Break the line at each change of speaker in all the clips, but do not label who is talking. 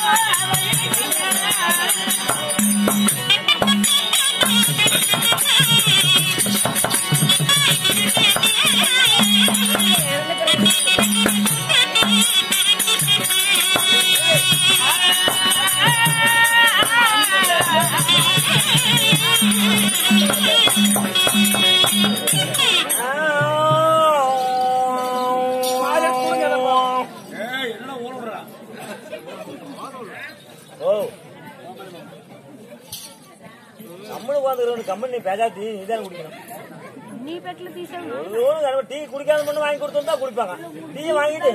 ஓ கம்மனு உட்காந்துக்கிறவனு கம்மன் நீ பேசாதி நீ தான் குடிக்கணும்
నీ పెట్లు తీసావు
ஒரு தடவை டீ குடிக்காத மட்டும் வாங்கி கொடுத்தா குடிப்பாங்க டீ வாங்கிட்டு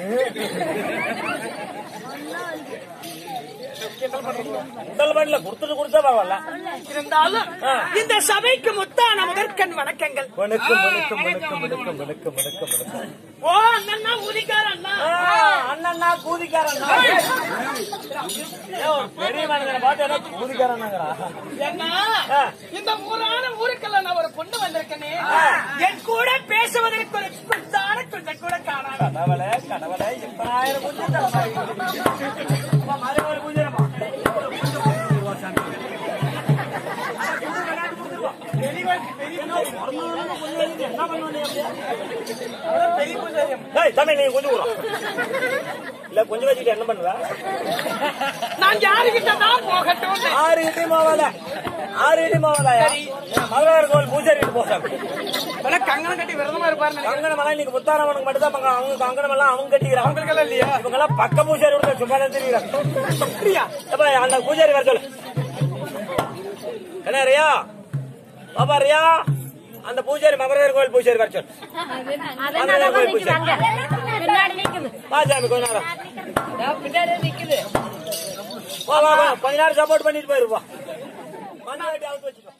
உடல் பாட்டில கொடுத்துட்டு குடிச்சா பரவாயில்ல
இருந்தாலும் இந்த சபைக்கு முத்தான முதற்கண் வணக்கங்கள்
வணக்கம் வணக்கம் வணக்கம் வணக்கம் வணக்கம் வணக்கம் வணக்கம்
ஓ அண்ணா ஊதிக்கார அண்ணா
ஆ, அண்ணன்னா கூதிக்காரண்ணா ஏய், ஒரு பெரிய மனிதனை பார்த்து என்ன கூதிக்காரண்ணாங்கிறா
என்ன
ஆ.
இந்த ஊரான ஊருக்கெல்லாம் நான் ஒரு பொண்ணு வந்திருக்கேனே என் கூட பேசுவதற்கு ஒரு குத்தான கொஞ்சம் கூட காணாது
கடவுளே கடவுளே எத்தனாயிரம் பூஜை தரமா மாதிரி ஒரு பூஜை தம்பி நீங்க கொஞ்சம் விடுறோம் இல்ல கொஞ்சம் வச்சுக்கிட்டு என்ன பண்ணுவ
நான் யாருகிட்ட தான் போகட்டும்
ஆறு இடி மாவால ஆறு இடி மாவாலயா மதுரை கோவில் பூஜை போறாங்க
கங்கணம் கட்டி விரதமா இருப்பாரு
கங்கணம் எல்லாம் இன்னைக்கு முத்தாரவனுக்கு மட்டும் தான் பக்கம் அவங்க கங்கணம் எல்லாம் அவங்க கட்டிக்கிறாங்க
அவங்களுக்கெல்லாம் இல்லையா
இவங்க எல்லாம் பக்க பூஜாரி விட சும்மா தான் தெரியுறாங்க
அப்படியா
எப்ப அந்த பூஜாரி வர சொல்லு என்ன ரியா பாப்பா ரியா அந்த பூஜாரி மகரவேர் கோயில் பூஜாரி வர சொல்லு
அதனால நிக்குது அங்க பின்னாடி நிக்குது
வா சாமி கொஞ்ச நேரம்
பின்னாடி நிக்குது
வா வா வா கொஞ்ச நேரம் சப்போர்ட் பண்ணிட்டு போயிருப்பா மண்ணாட்டி அவுத்து வச்சுக்கோ